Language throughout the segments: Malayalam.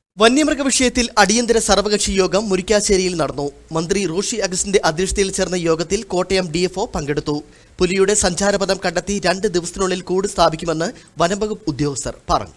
വന്യമൃഗ വിഷയത്തിൽ അടിയന്തര സർവകക്ഷി യോഗം മുരിക്കാശ്ശേരിയിൽ നടന്നു മന്ത്രി റോഷി അഗസ്റ്റിന്റെ അധ്യക്ഷതയിൽ ചേർന്ന യോഗത്തിൽ കോട്ടയം ഡിഎഫ്ഒ പങ്കെടുത്തു പുലിയുടെ സഞ്ചാരപഥം കണ്ടെത്തി രണ്ട് ദിവസത്തിനുള്ളിൽ കൂട് സ്ഥാപിക്കുമെന്ന് വനംവകുപ്പ് ഉദ്യോഗസ്ഥർ പറഞ്ഞു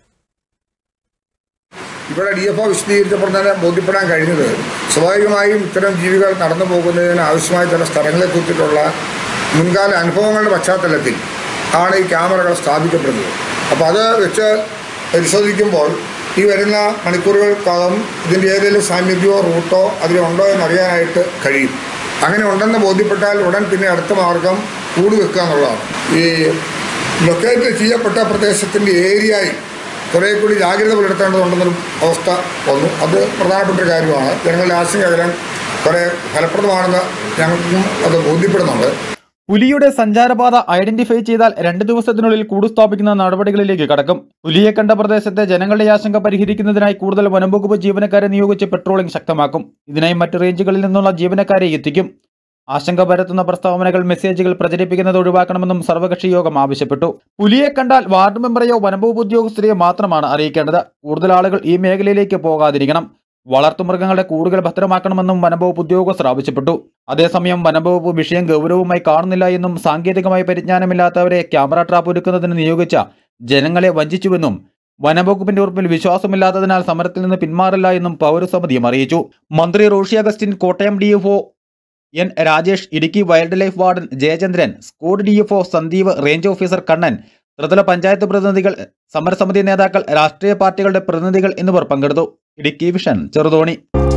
ഇവിടെ ഡി എഫ് ഒ വിശദീകരിച്ചപ്പോൾ തന്നെ ബോധ്യപ്പെടാൻ കഴിഞ്ഞത് സ്വാഭാവികമായും ഇത്തരം ജീവികൾ നടന്നു പോകുന്നതിന് ആവശ്യമായ ചില സ്ഥലങ്ങളെ കുറിച്ചിട്ടുള്ള മുൻകാല അനുഭവങ്ങളുടെ പശ്ചാത്തലത്തിൽ ആണ് ഈ ക്യാമറകൾ സ്ഥാപിക്കപ്പെടുന്നത് അപ്പോൾ അത് വെച്ച് പരിശോധിക്കുമ്പോൾ ഈ വരുന്ന മണിക്കൂറുകൾക്കകം ഇതിൻ്റെ ഏതെങ്കിലും സാന്നിധ്യമോ റൂട്ടോ അതിലുണ്ടോ എന്നറിയാനായിട്ട് കഴിയും അങ്ങനെ ഉണ്ടെന്ന് ബോധ്യപ്പെട്ടാൽ ഉടൻ പിന്നെ അടുത്ത മാർഗം കൂട് വെക്കുക എന്നുള്ളതാണ് ഈ ലൊക്കേറ്റ് ചെയ്യപ്പെട്ട പ്രദേശത്തിൻ്റെ ഏരിയയിൽ കുറേ കൂടി ജാഗ്രത പുലർത്തേണ്ടതുണ്ടെന്നൊരു അവസ്ഥ വന്നു അത് പ്രധാനപ്പെട്ട ഒരു കാര്യമാണ് ജനങ്ങളുടെ ആശങ്ക അകലാൻ കുറേ ഫലപ്രദമാണെന്ന് ഞങ്ങൾക്കും അത് ബോധ്യപ്പെടുന്നുണ്ട് പുലിയുടെ സഞ്ചാരപാത ഐഡന്റിഫൈ ചെയ്താൽ രണ്ട് ദിവസത്തിനുള്ളിൽ കൂട് സ്ഥാപിക്കുന്ന നടപടികളിലേക്ക് കടക്കും പുലിയെ കണ്ട പ്രദേശത്തെ ജനങ്ങളുടെ ആശങ്ക പരിഹരിക്കുന്നതിനായി കൂടുതൽ വനംവകുപ്പ് ജീവനക്കാരെ നിയോഗിച്ച് പെട്രോളിംഗ് ശക്തമാക്കും ഇതിനായി മറ്റ് റേഞ്ചുകളിൽ നിന്നുള്ള ജീവനക്കാരെ എത്തിക്കും ആശങ്ക പരത്തുന്ന പ്രസ്താവനകൾ മെസ്സേജുകൾ പ്രചരിപ്പിക്കുന്നത് ഒഴിവാക്കണമെന്നും സർവകക്ഷി യോഗം ആവശ്യപ്പെട്ടു പുലിയെ കണ്ടാൽ വാർഡ് മെമ്പറെയോ വനംവകുപ്പ് ഉദ്യോഗസ്ഥരെയോ മാത്രമാണ് അറിയിക്കേണ്ടത് കൂടുതൽ ആളുകൾ ഈ മേഖലയിലേക്ക് പോകാതിരിക്കണം വളർത്തുമൃഗങ്ങളുടെ കൂടുകൾ ഭദ്രമാക്കണമെന്നും വനംവകുപ്പ് ഉദ്യോഗസ്ഥർ ആവശ്യപ്പെട്ടു അതേസമയം വനംവകുപ്പ് വിഷയം ഗൗരവമായി കാണുന്നില്ല എന്നും സാങ്കേതികമായ പരിജ്ഞാനമില്ലാത്തവരെ ക്യാമറ ട്രാപ്പ് ഒരുക്കുന്നതിന് നിയോഗിച്ച ജനങ്ങളെ വഞ്ചിച്ചുവെന്നും വനംവകുപ്പിന്റെ ഉറപ്പിൽ വിശ്വാസമില്ലാത്തതിനാൽ സമരത്തിൽ നിന്ന് പിന്മാറില്ല എന്നും പൗരസമിതിയും അറിയിച്ചു മന്ത്രി Roshy Augustine Kottayam DFO N Rajesh Idukki wildlife warden Jayachandran squad DFO Sandeep range officer Kannan ത്രിതല പഞ്ചായത്ത് പ്രതിനിധികൾ സമരസമിതി നേതാക്കൾ രാഷ്ട്രീയ പാർട്ടികളുടെ പ്രതിനിധികൾ എന്നിവർ പങ്കെടുത്തു ഇടുക്കി വിഷൻ ചെറുതോണി